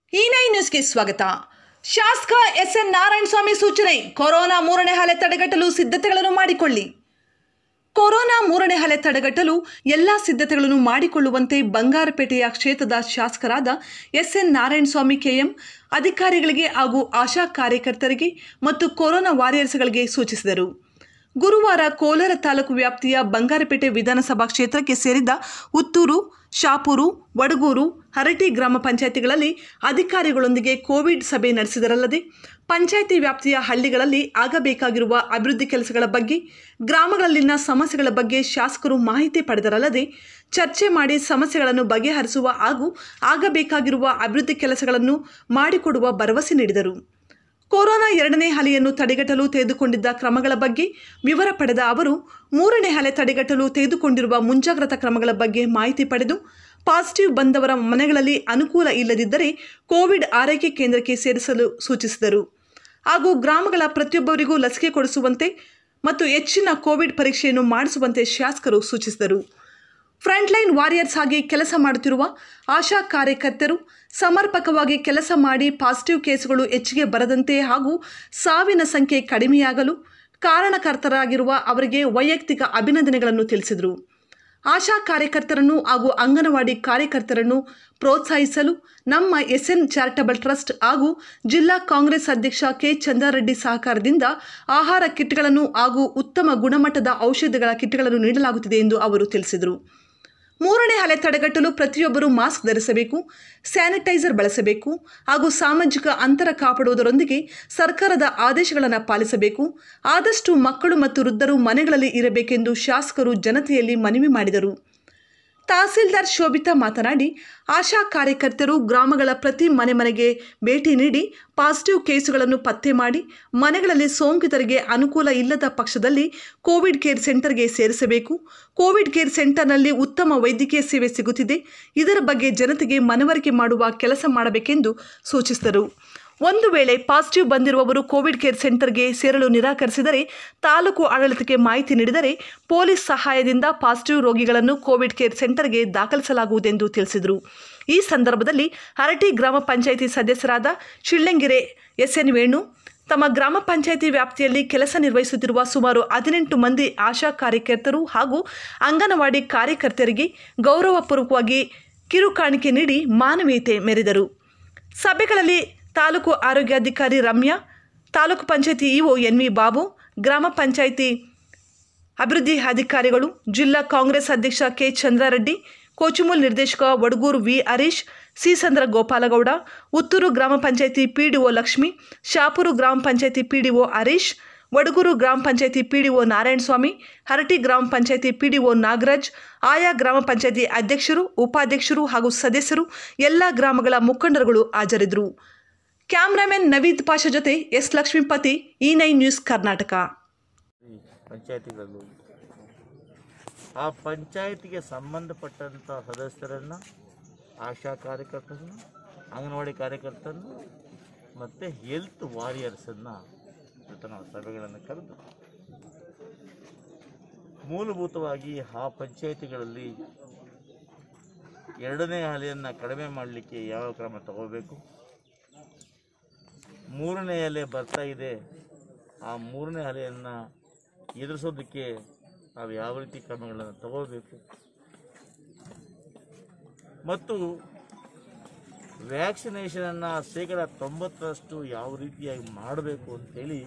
ಈ ನೈನ್ ನ್ಯೂಸ್ಗೆ ಸ್ವಾಗತ ಶಾಸಕ ಎಸ್ ಎನ್ ನಾರಾಯಣಸ್ವಾಮಿ ಸೂಚನೆ ಕೊರೋನಾ ಮೂರನೇ ಅಲೆ ತಡೆಗಟ್ಟಲು ಸಿದ್ಧತೆಗಳನ್ನು ಮಾಡಿಕೊಳ್ಳಿ ಕೊರೋನಾ ಮೂರನೇ ಅಲೆ ತಡೆಗಟ್ಟಲು ಎಲ್ಲ ಸಿದ್ಧತೆಗಳನ್ನು ಮಾಡಿಕೊಳ್ಳುವಂತೆ ಬಂಗಾರಪೇಟೆಯ ಕ್ಷೇತ್ರದ ಶಾಸಕರಾದ ಎಸ್ ಎನ್ ನಾರಾಯಣಸ್ವಾಮಿ ಕೆಎಂ ಅಧಿಕಾರಿಗಳಿಗೆ ಹಾಗೂ ಆಶಾ ಕಾರ್ಯಕರ್ತರಿಗೆ ಮತ್ತು ಕೊರೋನಾ ವಾರಿಯರ್ಸ್ಗಳಿಗೆ ಸೂಚಿಸಿದರು ಗುರುವಾರ ಕೋಲಾರ ತಾಲೂಕು ವ್ಯಾಪ್ತಿಯ ಬಂಗಾರಪೇಟೆ ವಿಧಾನಸಭಾ ಕ್ಷೇತ್ರಕ್ಕೆ ಸೇರಿದ ಉತ್ತೂರು ಶಾಪೂರು ವಡಗೂರು ಹರಟಿ ಗ್ರಾಮ ಪಂಚಾಯಿತಿಗಳಲ್ಲಿ ಅಧಿಕಾರಿಗಳೊಂದಿಗೆ ಕೋವಿಡ್ ಸಭೆ ನಡೆಸಿದರಲ್ಲದೆ ಪಂಚಾಯಿತಿ ವ್ಯಾಪ್ತಿಯ ಹಳ್ಳಿಗಳಲ್ಲಿ ಆಗಬೇಕಾಗಿರುವ ಅಭಿವೃದ್ಧಿ ಕೆಲಸಗಳ ಬಗ್ಗೆ ಗ್ರಾಮಗಳಲ್ಲಿನ ಸಮಸ್ಯೆಗಳ ಬಗ್ಗೆ ಶಾಸಕರು ಮಾಹಿತಿ ಪಡೆದರಲ್ಲದೆ ಚರ್ಚೆ ಮಾಡಿ ಸಮಸ್ಯೆಗಳನ್ನು ಬಗೆಹರಿಸುವ ಹಾಗೂ ಆಗಬೇಕಾಗಿರುವ ಅಭಿವೃದ್ಧಿ ಕೆಲಸಗಳನ್ನು ಮಾಡಿಕೊಡುವ ಭರವಸೆ ನೀಡಿದರು ಕೊರೋನಾ ಎರಡನೇ ಅಲೆಯನ್ನು ತಡೆಗಟ್ಟಲು ತೆಗೆದುಕೊಂಡಿದ್ದ ಕ್ರಮಗಳ ಬಗ್ಗೆ ವಿವರ ಪಡೆದ ಅವರು ಮೂರನೇ ಅಲೆ ತಡೆಗಟ್ಟಲು ತೆಗೆದುಕೊಂಡಿರುವ ಮುಂಜಾಗ್ರತಾ ಕ್ರಮಗಳ ಬಗ್ಗೆ ಮಾಹಿತಿ ಪಡೆದು ಪಾಸಿಟಿವ್ ಬಂದವರ ಮನೆಗಳಲ್ಲಿ ಅನುಕೂಲ ಇಲ್ಲದಿದ್ದರೆ ಕೋವಿಡ್ ಆರೈಕೆ ಕೇಂದ್ರಕ್ಕೆ ಸೇರಿಸಲು ಸೂಚಿಸಿದರು ಹಾಗೂ ಗ್ರಾಮಗಳ ಪ್ರತಿಯೊಬ್ಬರಿಗೂ ಲಸಿಕೆ ಕೊಡಿಸುವಂತೆ ಮತ್ತು ಹೆಚ್ಚಿನ ಕೋವಿಡ್ ಪರೀಕ್ಷೆಯನ್ನು ಮಾಡಿಸುವಂತೆ ಶಾಸಕರು ಸೂಚಿಸಿದರು ಫ್ರಂಟ್ಲೈನ್ ವಾರಿಯರ್ಸ್ ಆಗಿ ಕೆಲಸ ಮಾಡುತ್ತಿರುವ ಆಶಾ ಕಾರ್ಯಕರ್ತರು ಸಮರ್ಪಕವಾಗಿ ಕೆಲಸ ಮಾಡಿ ಪಾಸಿಟಿವ್ ಕೇಸುಗಳು ಹೆಚ್ಚಿಗೆ ಬರದಂತೆ ಹಾಗೂ ಸಾವಿನ ಸಂಖ್ಯೆ ಕಡಿಮೆಯಾಗಲು ಕಾರಣಕರ್ತರಾಗಿರುವ ಅವರಿಗೆ ವೈಯಕ್ತಿಕ ಅಭಿನಂದನೆಗಳನ್ನು ತಿಳಿಸಿದರು ಆಶಾ ಕಾರ್ಯಕರ್ತರನ್ನು ಹಾಗೂ ಅಂಗನವಾಡಿ ಕಾರ್ಯಕರ್ತರನ್ನು ಪ್ರೋತ್ಸಾಹಿಸಲು ನಮ್ಮ ಎಸ್ ಎನ್ ಚಾರಿಟಬಲ್ ಟ್ರಸ್ಟ್ ಹಾಗೂ ಜಿಲ್ಲಾ ಕಾಂಗ್ರೆಸ್ ಅಧ್ಯಕ್ಷ ಕೆ ಚಂದ್ರಾರೆಡ್ಡಿ ಸಹಕಾರದಿಂದ ಆಹಾರ ಕಿಟ್ಗಳನ್ನು ಹಾಗೂ ಉತ್ತಮ ಗುಣಮಟ್ಟದ ಔಷಧಿಗಳ ಕಿಟ್ಗಳನ್ನು ನೀಡಲಾಗುತ್ತಿದೆ ಎಂದು ಅವರು ತಿಳಿಸಿದರು ಮೂರನೇ ಅಲೆ ತಡೆಗಟ್ಟಲು ಪ್ರತಿಯೊಬ್ಬರೂ ಮಾಸ್ಕ್ ಧರಿಸಬೇಕು ಸ್ಯಾನಿಟೈಸರ್ ಬಳಸಬೇಕು ಹಾಗೂ ಸಾಮಾಜಿಕ ಅಂತರ ಕಾಪಾಡುವುದರೊಂದಿಗೆ ಸರ್ಕಾರದ ಆದೇಶಗಳನ್ನು ಪಾಲಿಸಬೇಕು ಆದಷ್ಟು ಮಕ್ಕಳು ಮತ್ತು ವೃದ್ಧರು ಮನೆಗಳಲ್ಲಿ ಇರಬೇಕೆಂದು ಶಾಸಕರು ಜನತೆಯಲ್ಲಿ ಮನವಿ ಮಾಡಿದರು ತಹಸೀಲ್ದಾರ್ ಶೋಭಿತಾ ಮಾತನಾಡಿ ಆಶಾ ಕಾರ್ಯಕರ್ತರು ಗ್ರಾಮಗಳ ಪ್ರತಿ ಮನೆ ಮನೆಗೆ ಭೇಟಿ ನೀಡಿ ಪಾಸಿಟಿವ್ ಕೇಸುಗಳನ್ನು ಪತ್ತೆ ಮಾಡಿ ಮನೆಗಳಲ್ಲಿ ಸೋಂಕಿತರಿಗೆ ಅನುಕೂಲ ಇಲ್ಲದ ಪಕ್ಷದಲ್ಲಿ ಕೋವಿಡ್ ಕೇರ್ ಸೆಂಟರ್ಗೆ ಸೇರಿಸಬೇಕು ಕೋವಿಡ್ ಕೇರ್ ಸೆಂಟರ್ನಲ್ಲಿ ಉತ್ತಮ ವೈದ್ಯಕೀಯ ಸೇವೆ ಸಿಗುತ್ತಿದೆ ಇದರ ಬಗ್ಗೆ ಜನತೆಗೆ ಮನವರಿಕೆ ಮಾಡುವ ಕೆಲಸ ಮಾಡಬೇಕೆಂದು ಸೂಚಿಸಿದರು ಒಂದು ವೇಳೆ ಪಾಸಿಟಿವ್ ಬಂದಿರುವವರು ಕೋವಿಡ್ ಕೇರ್ ಸೆಂಟರ್ಗೆ ಸೇರಲು ನಿರಾಕರಿಸಿದರೆ ತಾಲೂಕು ಆಡಳಿತಕ್ಕೆ ಮಾಹಿತಿ ನೀಡಿದರೆ ಪೊಲೀಸ್ ಸಹಾಯದಿಂದ ಪಾಸಿಟಿವ್ ರೋಗಿಗಳನ್ನು ಕೋವಿಡ್ ಕೇರ್ ಸೆಂಟರ್ಗೆ ದಾಖಲಿಸಲಾಗುವುದೆಂದು ತಿಳಿಸಿದರು ಈ ಸಂದರ್ಭದಲ್ಲಿ ಹರಟಿ ಗ್ರಾಮ ಪಂಚಾಯಿತಿ ಸದಸ್ಯರಾದ ಶಿಳ್ಳೆಂಗೆರೆ ಎಸ್ ಎನ್ ವೇಣು ತಮ್ಮ ಗ್ರಾಮ ಪಂಚಾಯಿತಿ ವ್ಯಾಪ್ತಿಯಲ್ಲಿ ಕೆಲಸ ನಿರ್ವಹಿಸುತ್ತಿರುವ ಸುಮಾರು ಹದಿನೆಂಟು ಮಂದಿ ಆಶಾ ಕಾರ್ಯಕರ್ತರು ಹಾಗೂ ಅಂಗನವಾಡಿ ಕಾರ್ಯಕರ್ತರಿಗೆ ಗೌರವಪೂರ್ವಕವಾಗಿ ಕಿರುಕಾಣಿಕೆ ನೀಡಿ ಮಾನವೀಯತೆ ಮೆರೆದರು ಸಭೆಗಳಲ್ಲಿ ತಾಲೂಕು ಆರೋಗ್ಯಾಧಿಕಾರಿ ರಮ್ಯಾ ತಾಲೂಕು ಪಂಚಾಯತಿ ಇಒ ಎನ್ ವಿ ಬಾಬು ಗ್ರಾಮ ಪಂಚಾಯಿತಿ ಅಭಿವೃದ್ಧಿ ಅಧಿಕಾರಿಗಳು ಜಿಲ್ಲಾ ಕಾಂಗ್ರೆಸ್ ಅಧ್ಯಕ್ಷ ಕೆ ಚಂದ್ರಾರೆಡ್ಡಿ ಕೋಚುಮೂಲ್ ನಿರ್ದೇಶಕ ವಡಗೂರು ವಿ ಹರೀಶ್ ಸಿಸಂದ್ರ ಗೋಪಾಲಗೌಡ ಉತ್ತೂರು ಗ್ರಾಮ ಪಂಚಾಯಿತಿ ಪಿಡಿಒ ಲಕ್ಷ್ಮಿ ಶಾಪುರು ಗ್ರಾಮ ಪಂಚಾಯಿತಿ ಪಿಡಿಒ ಹರೀಶ್ ವಡಗೂರು ಗ್ರಾಮ ಪಂಚಾಯಿತಿ ಪಿಡಿಒ ನಾರಾಯಣಸ್ವಾಮಿ ಹರಟಿ ಗ್ರಾಮ ಪಂಚಾಯಿತಿ ಪಿಡಿಒ ನಾಗರಾಜ್ ಆಯಾ ಗ್ರಾಮ ಪಂಚಾಯಿತಿ ಅಧ್ಯಕ್ಷರು ಉಪಾಧ್ಯಕ್ಷರು ಹಾಗೂ ಸದಸ್ಯರು ಎಲ್ಲ ಗ್ರಾಮಗಳ ಮುಖಂಡರುಗಳು ಹಾಜರಿದ್ದರು ಕ್ಯಾಮ್ರಾಮನ್ ನವೀದ್ ಪಾಷಾ ಜೊತೆ S Lakshmipathi E nine news Karnataka ಈ ಪಂಚಾಯತಿಗಳಲ್ಲೂ ಆ ಪಂಚಾಯತಿಗೆ ಸಂಬಂಧಪಟ್ಟಂಥ ಸದಸ್ಯರನ್ನು ಆಶಾ ಕಾರ್ಯಕರ್ತರನ್ನು ಅಂಗನವಾಡಿ ಕಾರ್ಯಕರ್ತರನ್ನು ಮತ್ತು ಹೆಲ್ತ್ ವಾರಿಯರ್ಸನ್ನು ಇವತ್ತು ನಾವು ಸಭೆಗಳನ್ನು ಕರೆದು ಮೂಲಭೂತವಾಗಿ ಆ ಪಂಚಾಯತಿಗಳಲ್ಲಿ ಎರಡನೇ ಅಲೆಯನ್ನು ಕಡಿಮೆ ಮಾಡಲಿಕ್ಕೆ ಯಾವ ಕ್ರಮ ತಗೋಬೇಕು ಮೂರನೇ ಅಲೆ ಬರ್ತಾ ಇದೆ ಆ ಮೂರನೇ ಅಲೆಯನ್ನು ಎದುರಿಸೋದಕ್ಕೆ ನಾವು ಯಾವ ರೀತಿ ಕ್ರಮಗಳನ್ನು ತಗೋಬೇಕು ಮತ್ತು ವ್ಯಾಕ್ಸಿನೇಷನನ್ನು ಶೇಕಡ ತೊಂಬತ್ತರಷ್ಟು ಯಾವ ರೀತಿಯಾಗಿ ಮಾಡಬೇಕು ಅಂತೇಳಿ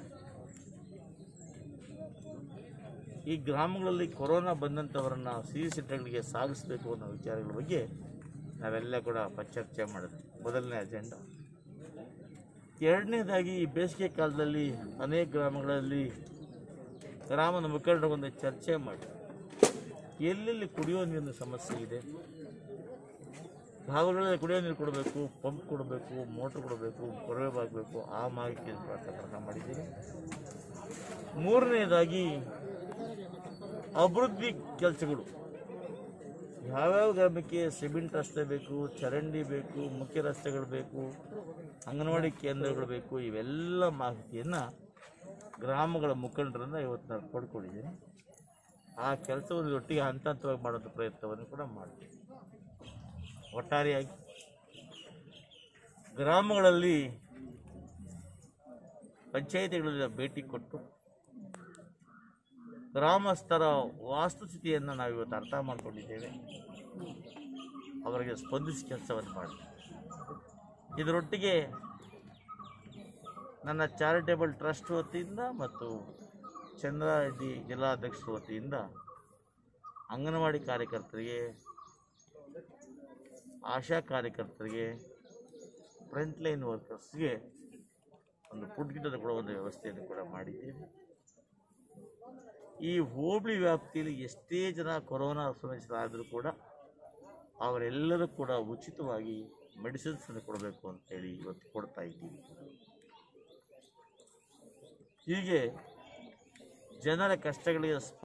ಈ ಗ್ರಾಮಗಳಲ್ಲಿ ಕೊರೋನಾ ಬಂದಂಥವರನ್ನು ಸಿಹಿ ಸೆಂಟರ್ಗಳಿಗೆ ಸಾಗಿಸಬೇಕು ಅನ್ನೋ ವಿಚಾರಗಳ ಬಗ್ಗೆ ನಾವೆಲ್ಲ ಕೂಡ ಪ- ಚರ್ಚೆ ಮಾಡಿದ್ವಿ ಮೊದಲನೇ ಅಜೆಂಡಾ ಎರಡನೇದಾಗಿ ಈ ಬೇಸಿಗೆ ಕಾಲದಲ್ಲಿ ಅನೇಕ ಗ್ರಾಮಗಳಲ್ಲಿ ಗ್ರಾಮದ ಮುಖಂಡರೊಂದು ಚರ್ಚೆ ಮಾಡಿ ಎಲ್ಲೆಲ್ಲಿ ಕುಡಿಯೋ ನೀರಿನ ಸಮಸ್ಯೆ ಇದೆ ಭಾಗಗಳಲ್ಲಿ ಕುಡಿಯೋ ನೀರು ಕೊಡಬೇಕು ಪಂಪ್ ಕೊಡಬೇಕು ಮೋಟ್ರ್ ಕೊಡಬೇಕು ಕೊರವೆ ಬಾಗಬೇಕು ಆ ಮಾಹಿತಿ ಪ್ರಕರಣ ಮಾಡಿದ್ದೀನಿ ಮೂರನೇದಾಗಿ ಅಭಿವೃದ್ಧಿ ಕೆಲಸಗಳು ಯಾವ್ಯಾವ ಗ್ರಾಮಕ್ಕೆ ಸಿಮೆಂಟ್ ರಸ್ತೆ ಬೇಕು ಚರಂಡಿ ಬೇಕು ಮುಖ್ಯ ರಸ್ತೆಗಳು ಬೇಕು ಅಂಗನವಾಡಿ ಕೇಂದ್ರಗಳು ಬೇಕು ಇವೆಲ್ಲ ಮಾಹಿತಿಯನ್ನು ಗ್ರಾಮಗಳ ಮುಖಂಡರನ್ನು ಇವತ್ತು ನಾನು ಪಡ್ಕೊಂಡಿದ್ದೀನಿ ಆ ಕೆಲಸವನ್ನು ಒಟ್ಟಿಗೆ ಹಂತ ಹಂತವಾಗಿ ಮಾಡೋಂಥ ಪ್ರಯತ್ನವನ್ನು ಕೂಡ ಮಾಡ್ತೀವಿ ಒಟ್ಟಾರೆಯಾಗಿ ಗ್ರಾಮಗಳಲ್ಲಿ ಪಂಚಾಯಿತಿಗಳಲ್ಲಿ ಭೇಟಿ ಕೊಟ್ಟು ಗ್ರಾಮಸ್ಥರ ವಾಸ್ತುಸ್ಥಿತಿಯನ್ನು ನಾವು ಇವತ್ತು ಅರ್ಥ ಮಾಡಿಕೊಂಡಿದ್ದೇವೆ ಅವರಿಗೆ ಸ್ಪಂದಿಸಿ ಕೆಲಸವನ್ನು ಮಾಡಿ ಇದರೊಟ್ಟಿಗೆ ನನ್ನ ಚಾರಿಟೇಬಲ್ ಟ್ರಸ್ಟ್ ವತಿಯಿಂದ ಮತ್ತು ಚಂದ್ರಾರೆಡ್ಡಿ ಜಿಲ್ಲಾಧ್ಯಕ್ಷರ ವತಿಯಿಂದ ಅಂಗನವಾಡಿ ಕಾರ್ಯಕರ್ತರಿಗೆ ಆಶಾ ಕಾರ್ಯಕರ್ತರಿಗೆ ಫ್ರಂಟ್ ಲೈನ್ ವರ್ಕರ್ಸ್ಗೆ ಒಂದು ಫುಡ್ ಕಿಟನ್ನು ಕೊಡುವ ಒಂದು ವ್ಯವಸ್ಥೆಯನ್ನು ಕೂಡ ಮಾಡಿದ್ದೇವೆ ಈ ಹೋಬಳಿ ವ್ಯಾಪ್ತಿಯಲ್ಲಿ ಎಷ್ಟೇ ಜನ ಕೊರೋನಾ ಸೋಂಕಿತರಾದರೂ ಕೂಡ ಅವರೆಲ್ಲರೂ ಕೂಡ ಉಚಿತವಾಗಿ ಮೆಡಿಸಿನ್ಸನ್ನು ಕೊಡಬೇಕು ಅಂತೇಳಿ ಇವತ್ತು ಕೊಡ್ತಾ ಇದ್ದೀವಿ ಹೀಗೆ ಜನರ ಕಷ್ಟಗಳಿಗೆ